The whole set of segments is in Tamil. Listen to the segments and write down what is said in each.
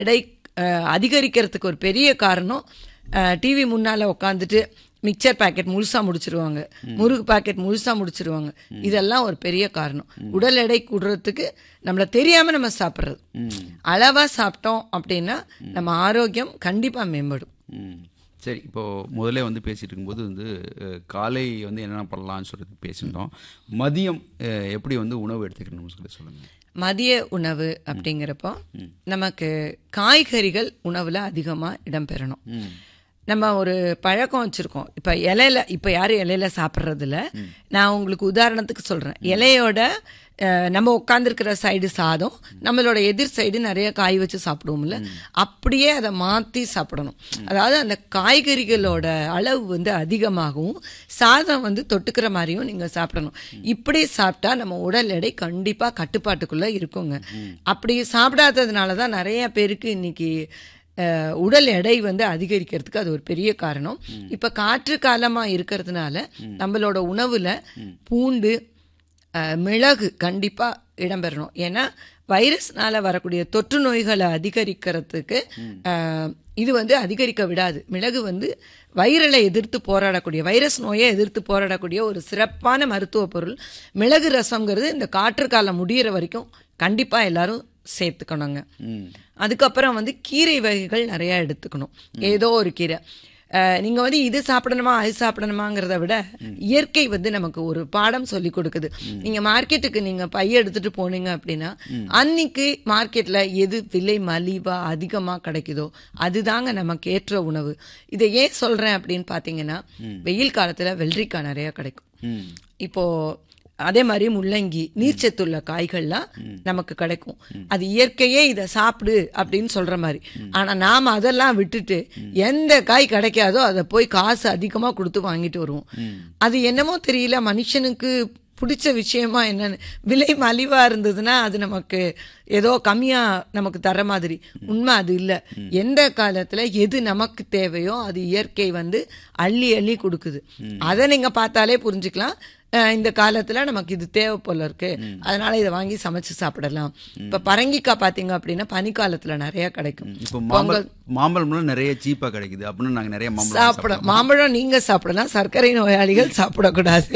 எடை அஹ், அதிகரிக்கிறதுக்கு ஒரு பெரிய காரணம் டிவி முன்னால் உட்காந்துட்டு மிக்சர் பாக்கெட் முழுசாக முடிச்சிருவாங்க முறுக்கு பாக்கெட் முழுசாக முடிச்சிருவாங்க இதெல்லாம் ஒரு பெரிய காரணம் உடல் எடை கூடுறதுக்கு நம்மள தெரியாமல் நம்ம சாப்பிட்றது அளவாக சாப்பிட்டோம் அப்படின்னா நம்ம ஆரோக்கியம் கண்டிப்பாக மேம்படும் ம் சரி இப்போது முதல்ல வந்து பேசிட்டு இருக்கும்போது வந்து அஹ், காலை வந்து என்னென்ன பண்ணலாம்னு சொல்லிட்டு பேசியிருந்தோம் மதியம் அஹ், எப்படி வந்து உணவு எடுத்துக்கணும்னு சொல்லி சொல்லுங்கள் மதிய உணவு அப்படிங்கிறப்போ நமக்கு காய்கறிகள் உணவில் அதிகமாக இடம்பெறணும் நம்ம ஒரு பழக்கம் வச்சுருக்கோம் இப்போ இலையில இப்போ யாரும் இலையில சாப்பிட்றதில்ல நான் உங்களுக்கு உதாரணத்துக்கு சொல்கிறேன் இலையோட அஹ், நம்ம உட்காந்துருக்கிற சைடு சாதம் நம்மளோட எதிர் சைடு நிறைய காய் வச்சு சாப்பிடுவோம்ல அப்படியே அதை மாற்றி சாப்பிடணும் அதாவது அந்த காய்கறிகளோட அளவு வந்து அதிகமாகவும் சாதம் வந்து தொட்டுக்கிற மாதிரியும் நீங்கள் சாப்பிடணும் இப்படி சாப்பிட்டா நம்ம உடல் எடை கண்டிப்பாக கட்டுப்பாட்டுக்குள்ளே இருக்குங்க அப்படி சாப்பிடாததுனால தான் நிறைய பேருக்கு இன்னைக்கு அஹ், உடல் எடை வந்து அதிகரிக்கிறதுக்கு அது ஒரு பெரிய காரணம் இப்போ காற்று காலமாக இருக்கிறதுனால நம்மளோட உணவில் பூண்டு அஹ், மிளகு கண்டிப்பாக இடம்பெறணும் ஏன்னா வைரஸ்னால வரக்கூடிய தொற்று நோய்களை அதிகரிக்கிறதுக்கு அஹ், இது வந்து அதிகரிக்க விடாது மிளகு வந்து வைரலை எதிர்த்து போராடக்கூடிய வைரஸ் நோயை எதிர்த்து போராடக்கூடிய ஒரு சிறப்பான மருத்துவ பொருள் மிளகு ரசம்ங்கிறது இந்த காற்று காலம் முடியிற வரைக்கும் கண்டிப்பாக எல்லாரும் சேர்த்துக்கணுங்க அதுக்கப்புறம் வந்து கீரை வகைகள் நிறையா எடுத்துக்கணும் ஏதோ ஒரு கீரை அஹ், நீங்க வந்து இது சாப்பிடணுமா அது சாப்பிடணுமாங்கிறத விட இயற்கை வந்து நமக்கு ஒரு பாடம் சொல்லி கொடுக்குது நீங்க மார்க்கெட்டுக்கு நீங்க பைய எடுத்துட்டு போனீங்க அப்படின்னா அன்னைக்கு மார்க்கெட்ல எது விலை மலிவா அதிகமா கிடைக்குதோ அதுதாங்க நமக்கு ஏற்ற உணவு இதை ஏன் சொல்றேன் அப்படின்னு பாத்தீங்கன்னா வெயில் காலத்துல வெள்ளரிக்காய் நிறைய கிடைக்கும் இப்போ அதே மாதிரி முள்ளங்கி நீர்ச்சத்துள்ள காய்கள்லாம் நமக்கு கிடைக்கும் அது இயற்கையே இதை சாப்பிடு அப்படின்னு சொல்ற மாதிரி ஆனா நாம அதெல்லாம் விட்டுட்டு எந்த காய் கிடைக்காதோ அதை போய் காசு அதிகமா கொடுத்து வாங்கிட்டு வருவோம் அது என்னமோ தெரியல மனுஷனுக்கு பிடிச்ச விஷயமா என்னன்னு விலை மலிவா இருந்ததுன்னா அது நமக்கு ஏதோ கம்மியா நமக்கு தர மாதிரி உண்மை அது இல்லை எந்த காலத்துல எது நமக்கு தேவையோ அது இயற்கை வந்து அள்ளி அள்ளி கொடுக்குது அதை நீங்க பார்த்தாலே புரிஞ்சுக்கலாம் அஹ் இந்த காலத்துல நமக்கு இது தேவை போல இருக்கு அதனால இதை வாங்கி சமைச்சு சாப்பிடலாம் இப்ப பரங்கிக்காய் பாத்தீங்க அப்படின்னா பனிக்காலத்துல நிறைய கிடைக்கும் இப்போ மாம்பழம் மாம்பழம்லாம் நிறைய சீப்பாக கிடைக்குது அப்படின்னு நாங்கள் நிறைய மாம்பழம் சாப்பிட மாம்பழம் நீங்க சாப்பிடலாம் சர்க்கரை நோயாளிகள் சாப்பிடக்கூடாது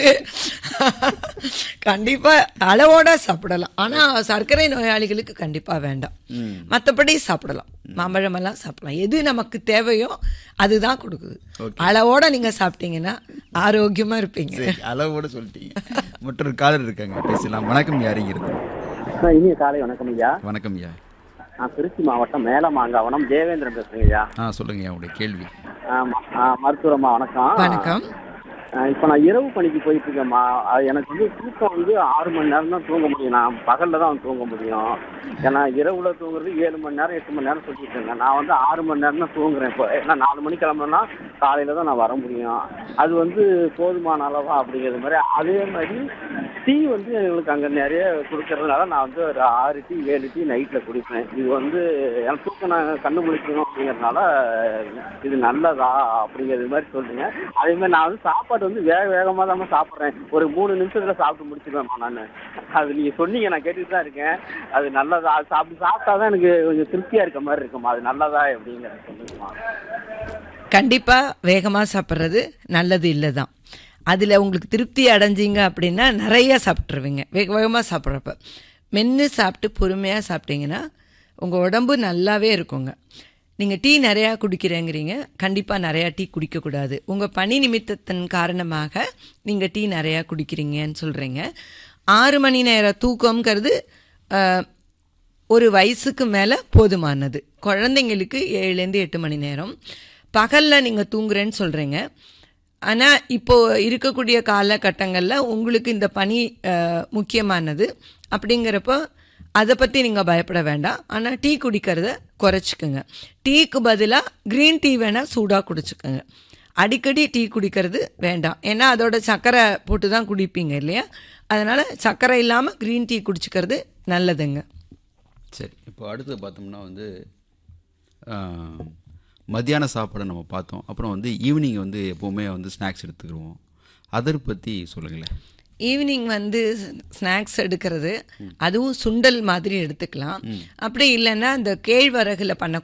கண்டிப்பா அளவோட சாப்பிடலாம் ஆனா சர்க்கரை நோயாளிகளுக்கு கண்டிப்பா வேண்டாம் மத்தபடி சாப்பிடலாம் மாம்பழம் எல்லாம் சாப்பிடலாம் எது நமக்கு தேவையோ அதுதான் கொடுக்குது அளவோட நீங்க சாப்பிட்டீங்கன்னா ஆரோக்கியமா இருப்பீங்க சரி அளவோட சொல்லிட்டீங்க மற்றொரு காலர் இருக்காங்க பேசலாம் வணக்கம் யாருங்க இருக்கு ஆ, இனிய காலை வணக்கம் ஐயா வணக்கம் ஐயா நான் திருச்சி மாவட்டம் மேலமாங்காவனம் தேவேந்திரன் பேசுறேங்க ஐயா ஆ சொல்லுங்க ஐயா உங்களுடைய கேள்வி ஆமா, ஆ, மருத்துவரம்மா வணக்கம் வணக்கம் ஆ, இப்போ நான் இரவு பணிக்கு போயிட்டு இருக்கேம்மா அது எனக்கு வந்து தூக்கம் வந்து ஆறு மணி நேரம் தான் தூங்க முடியும் நான் பகல்ல தான் தூங்க முடியும் ஏன்னா இரவுல தூங்குறது ஏழு மணி நேரம் எட்டு மணி நேரம் சொல்லிட்டு இருக்கேன் நான் வந்து ஆறு மணி நேரம் தான் தூங்குறேன் இப்போ ஏன்னா நாலு மணி கிளம்புனா காலையில தான் நான் வர முடியும் அது வந்து போதுமான அளவா அப்படிங்கிறது மாதிரி அதே மாதிரி டீ வந்து எங்களுக்கு அங்கே நிறைய கொடுக்கறதுனால நான் வந்து ஒரு ஆறு டீ ஏழு டீ நைட்டில் குடிப்பேன் இது வந்து எனக்கு தூக்கம் நான் கண்ணு முழிக்கணும் அப்படிங்கிறதுனால இது நல்லதா அப்படிங்கிறது மாதிரி சொல்லுங்க அதே மாதிரி நான் வந்து சாப்பாடு வந்து வேக வேகமாக தான் சாப்பிட்றேன் ஒரு மூணு நிமிஷத்தில் சாப்பிட்டு முடிச்சிடுவேன் நான் அது நீங்கள் சொன்னீங்க நான் கேட்டுட்டு தான் இருக்கேன் அது நல்லதா அது சாப்பிட்டு சாப்பிட்டா தான் எனக்கு கொஞ்சம் திருப்தியாக இருக்க மாதிரி இருக்குமா அது நல்லதா அப்படிங்கிறத சொல்லுங்கம்மா கண்டிப்பா வேகமா சாப்பிட்றது நல்லது இல்லை தான் அதில் உங்களுக்கு திருப்தி அடைஞ்சீங்க அப்படின்னா நிறைய சாப்பிட்ருவீங்க வேக வேகமாக சாப்பிட்றப்ப மென்று சாப்பிட்டு பொறுமையாக சாப்பிட்டீங்கன்னா உங்கள் உடம்பு நல்லாவே இருக்குங்க நீங்கள் டீ நிறையா குடிக்கிறேங்கிறீங்க கண்டிப்பாக நிறையா டீ குடிக்கக்கூடாது உங்கள் பணி நிமித்தத்தின் காரணமாக நீங்கள் டீ நிறையா குடிக்கிறீங்கன்னு சொல்கிறீங்க ஆறு மணி நேர தூக்கம்ங்கிறது அஹ், ஒரு வயசுக்கு மேலே போதுமானது குழந்தைங்களுக்கு ஏழுலேருந்து எட்டு மணி நேரம் பகலில் நீங்கள் தூங்குறேன்னு சொல்கிறீங்க ஆனால் இப்போ இருக்கக்கூடிய காலகட்டங்களில் உங்களுக்கு இந்த பணி அஹ், முக்கியமானது அப்படிங்கிறப்போ அதை பற்றி நீங்கள் பயப்பட வேண்டாம் ஆனால் டீ குடிக்கிறத குறைச்சிக்கோங்க டீக்கு பதிலாக க்ரீன் டீ வேணால் சூடாக குடிச்சுக்கோங்க அடிக்கடி டீ குடிக்கிறது வேண்டாம் ஏன்னா அதோட சர்க்கரை போட்டு தான் குடிப்பீங்க இல்லையா அதனால் சர்க்கரை இல்லாமல் க்ரீன் டீ குடிச்சுக்கிறது நல்லதுங்க சரி இப்போ அடுத்து பார்த்தோம்னா வந்து ஆ, மத்தியான சாப்பாடு நம்ம பார்த்தோம் அப்புறம் வந்து ஈவினிங் வந்து எப்போவுமே வந்து ஸ்நாக்ஸ் எடுத்துக்கிடுவோம் அதை பற்றி சொல்லுங்களேன் ஈவினிங் வந்து ஸ்நாக்ஸ் எடுக்கிறது அதுவும் சுண்டல் மாதிரி எடுத்துக்கலாம் அப்படி இல்லைன்னா அந்த கேழ்வரகுல பண்ண